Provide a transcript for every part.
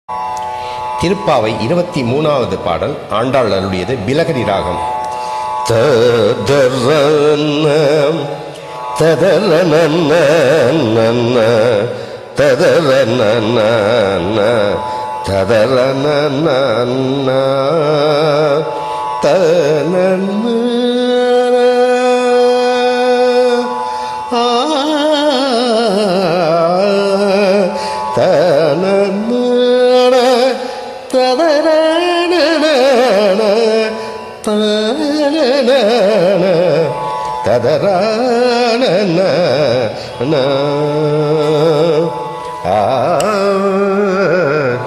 திருப்பாவை இருபத்தி மூணாவது பாடல் ஆண்டாள் அருளியது பிலகரி ராகம் ததரன ததரன ததரன ததரன ஆ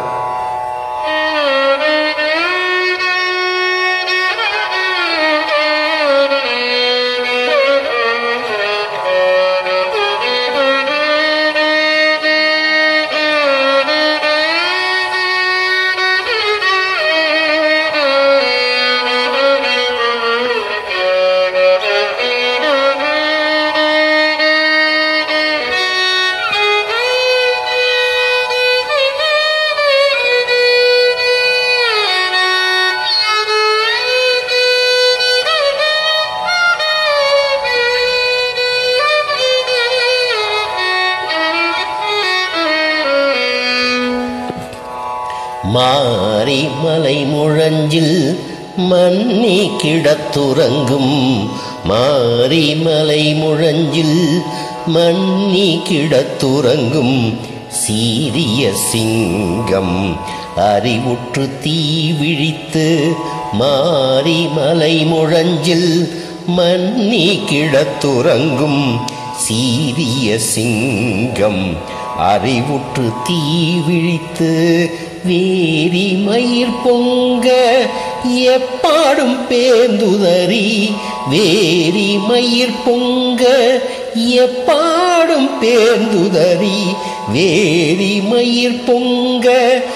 மாரி மலை முழஞ்சில் மன்னி கிடத்துறங்கும் மாரி மலை முழஞ்சில் மன்னி கிடத்துறங்கும் சீரிய சிங்கம் அறிவுற்று தீ விழித்து மாரி மலை முழஞ்சில் மன்னி கிடத்துறங்கும் சீரிய சிங்கம் அறிவுற்று தீ விழித்து வேரி மயிர் பொங்க எப்பாடும் பேந்துதறி வேரி மயிர் பொங்க எப்பாடும் பேந்துதறி வேரி மயிர் பொங்க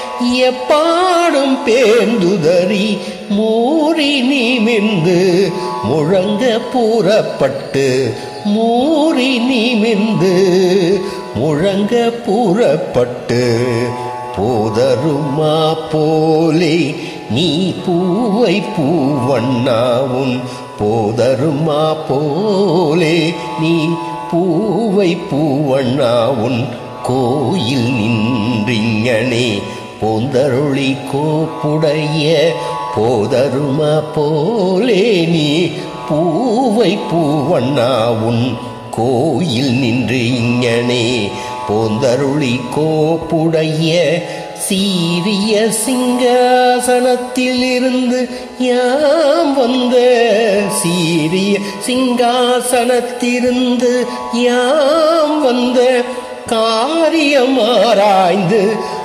எப்பாடும் பேந்துதறி மூறி நிமிர்ந்து முழங்க புறப்பட்டு மூறி நிமிர்ந்து முழங்க புறப்பட்டு போதருமா போலே நீ பூவை பூவண்ணாவும் போதருமா போலே நீ பூவை பூவண்ணாவுன் கோயில் நின்றிங்கனே போந்தருளி கோப்புடைய போதருமா போலே நீ பூவை பூவண்ணாவுன் கோயில் நின்று இங்கனே போந்தருளி கோப்புடைய சீரிய சிங்காசனத்தில் இருந்து யாம் வந்த சீரிய சிங்காசனத்திலிருந்து யாம் வந்த காரியமாராய்ந்து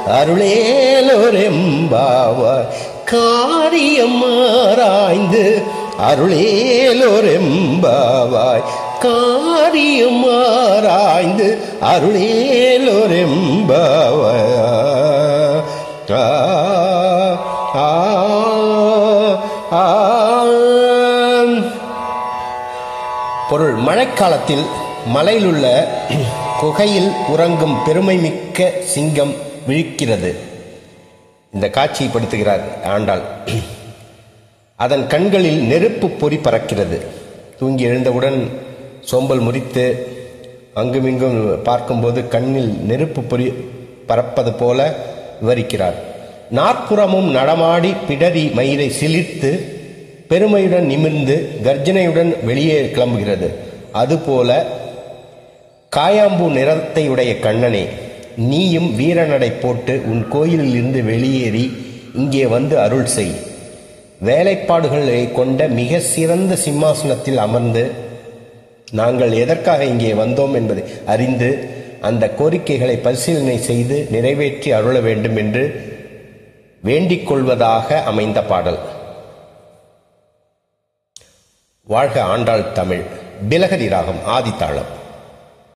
அருளேலோரெம்பாவாய் காரியமாராய்ந்து அருளேலோரெம்பாவாய் காரியமாராய்ந்து அருளேலோரெம்பாவாய் ஆ ஆ ஆ பொருள் மழைக்காலத்தில் மலையிலுள்ள குகையில் உறங்கும் பெருமைமிக்க சிங்கம் விழிக்கிறது இந்த காட்சிப்படுத்துகிறார் ஆண்டாள் அதன் கண்களில் நெருப்பு பொறி பறக்கிறது தூங்கி எழுந்தவுடன் சோம்பல் முறித்து அங்குமிங்கும் பார்க்கும்போது கண்ணில் நெருப்பு பொறி பறப்பது போல விவரிக்கிறார் நாற்புறமும் நடமாடி பிடரி மயிரை சிலிர்த்து பெருமையுடன் நிமிர்ந்து கர்ஜனையுடன் வெளியே கிளம்புகிறது அதுபோல காயாம்பூ நிறத்தையுடைய கண்ணனே நீயும் வீரநடை போட்டு உன் கோயிலில் இருந்து வெளியேறி இங்கே வந்து அருள் செய் வேலைப்பாடுகளை கொண்ட மிக சிறந்த சிம்மாசனத்தில் அமர்ந்து நாங்கள் எதற்காக இங்கே வந்தோம் என்பதை அறிந்து அந்த கோரிக்கைகளை பரிசீலனை செய்து நிறைவேற்றி அருள வேண்டும் என்று வேண்டிக் கொள்வதாக அமைந்த பாடல் வாழ்க ஆண்டாள் தமிழ் பிலகரி ராகம் ஆதித்தாளம்